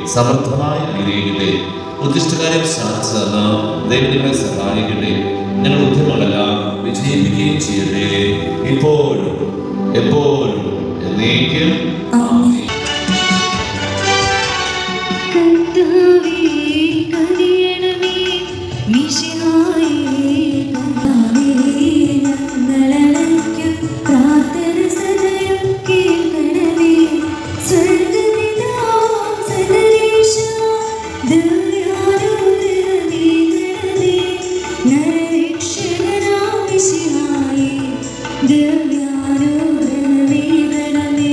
സമർത്ഥമായി അനുഗ്രഹിക്കട്ടെ ഉദ്ദിഷ്ടകാര്യം സാധിച്ചു തന്ന ദൈവം നിങ്ങളെ സഹായിക്കട്ടെ ഞങ്ങൾ ഉദ്യമങ്ങളെല്ലാം വിജയിപ്പിക്കുകയും ചെയ്യട്ടെ ഇപ്പോഴും എപ്പോഴും എന്നേക്കും ആമേൻ. കർത്താവേ കനിയണമേ മിശിഹായേ കർത്താവേ ഞങ്ങളലയ്ക്കും പ്രാർത്ഥന സദയം കേൾക്കണമേ സ്വർഗ്ഗപിതാവാം സകലേശാ ദിവ്യാനുഗ്രഹമേ ഗണമേ നരരക്ഷകനാം മിശിഹായേ ദിവ്യാനുഗ്രഹമേ ഗണമേ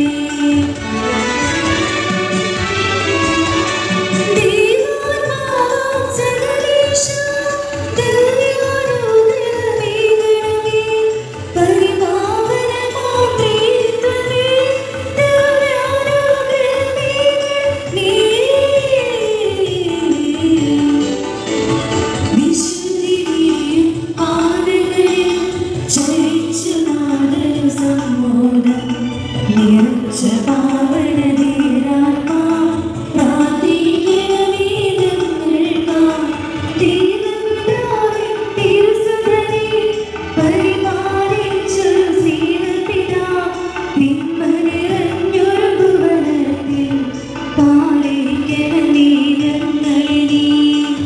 നീ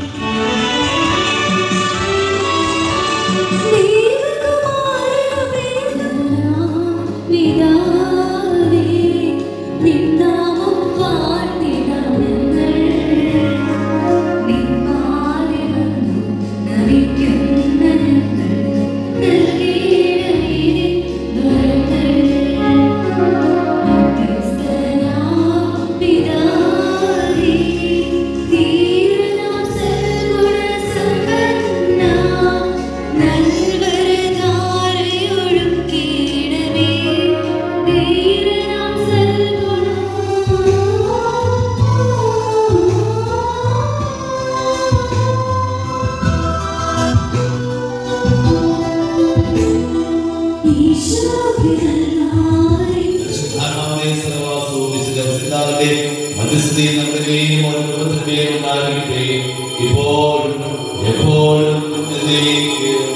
പരിശുദ്ധാത്മാവിന്റെ സഹവാസവും വിശുദ്ധ പിതാവിന്റെ മധ്യസ്ഥതയും നമ്മുടെ മേലും ഓരോ കുടുംബത്തിന്റെയും ഉണ്ടാകട്ടെ. ഇപ്പോഴും എപ്പോഴും എന്നേക്കും